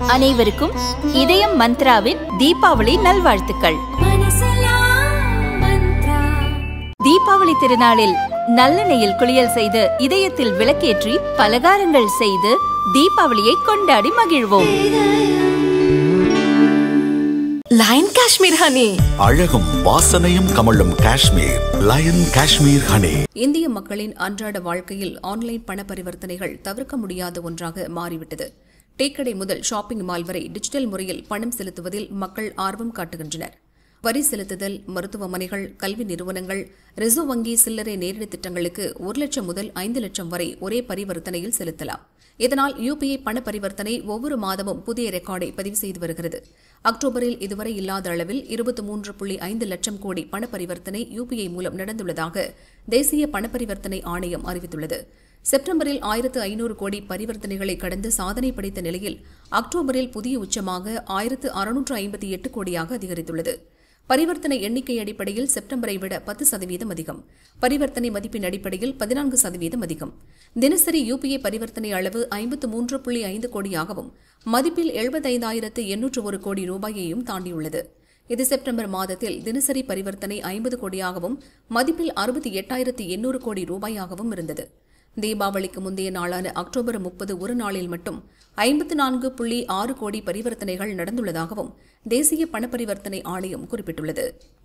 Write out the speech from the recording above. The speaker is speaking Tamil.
அனைவருக்கும் இதயம் மந்த்ராவின் தீபாவளி நல்வாழ்த்துக்கள் தீபாவளி திருநாளில் நல்லெண்ணெயில் குளியல் செய்து இதயத்தில் விளக்கேற்றி பலகாரங்கள் செய்து தீபாவளியை கொண்டாடி மகிழ்வோம் லயன் காஷ்மீர் ஹனி அழகும் வாசனையும் கமழும் காஷ்மீர் லயன் காஷ்மீர் ஹனி இந்திய மக்களின் அன்றாட வாழ்க்கையில் ஆன்லைன் பண பரிவர்த்தனைகள் தவிர்க்க முடியாத ஒன்றாக மாறிவிட்டது டீக்கடை முதல் ஷாப்பிங் மால் வரை டிஜிட்டல் முறையில் பணம் செலுத்துவதில் மக்கள் ஆர்வம் காட்டுகின்றனர் வரி செலுத்துதல் மருத்துவமனைகள் கல்வி நிறுவனங்கள் ரிசர்வ் வங்கி சில்லறை நேரடி திட்டங்களுக்கு ஒரு லட்சம் முதல் ஐந்து லட்சம் வரை ஒரே பரிவர்த்தனையில் செலுத்தலாம் இதனால் யுபிஐ பண பரிவர்த்தனை ஒவ்வொரு மாதமும் புதிய ரெக்கார்டை பதிவு செய்து வருகிறது அக்டோபரில் இதுவரை இல்லாத அளவில் இருபத்தி மூன்று புள்ளி ஐந்து லட்சம் கோடி பண பரிவர்த்தனை யுபிஐ மூலம் நடந்துள்ளதாக தேசிய பண பரிவர்த்தனை ஆணையம் அறிவித்துள்ளது செப்டம்பரில் ஆயிரத்து ஐநூறு கோடி பரிவர்த்தனைகளை கடந்து சாதனை படைத்த நிலையில் அக்டோபரில் புதிய உச்சமாக ஆயிரத்து அறுநூற்று ஐம்பத்தி எட்டு கோடியாக அதிகரித்துள்ளது பரிவர்த்தனை எண்ணிக்கை அடிப்படையில் செப்டம்பரை விட பத்து சதவீதம் அதிகம் பரிவர்த்தனை மதிப்பின் அடிப்படையில் பதினான்கு சதவீதம் அதிகம் தினசரி யுபிஐ பரிவர்த்தனை அளவு ஐம்பத்து மூன்று புள்ளி ஐந்து கோடியாகவும் மதிப்பில் எழுபத்தைந்தாயிரத்து எண்ணூற்று ஒரு கோடி ரூபாயையும் தாண்டியுள்ளது இது செப்டம்பர் மாதத்தில் தினசரி பரிவர்த்தனை ஐம்பது கோடியாகவும் மதிப்பில் அறுபத்தி எட்டாயிரத்து எண்ணூறு கோடி ரூபாயாகவும் இருந்தது தீபாவளிக்கு முந்தைய நாளான அக்டோபர் முப்பது ஒரு நாளில் மட்டும் ஐம்பத்து நான்கு புள்ளி ஆறு கோடி பரிவர்த்தனைகள் நடந்துள்ளதாகவும் தேசிய பண பரிவர்த்தனை ஆணையம் குறிப்பிட்டுள்ளது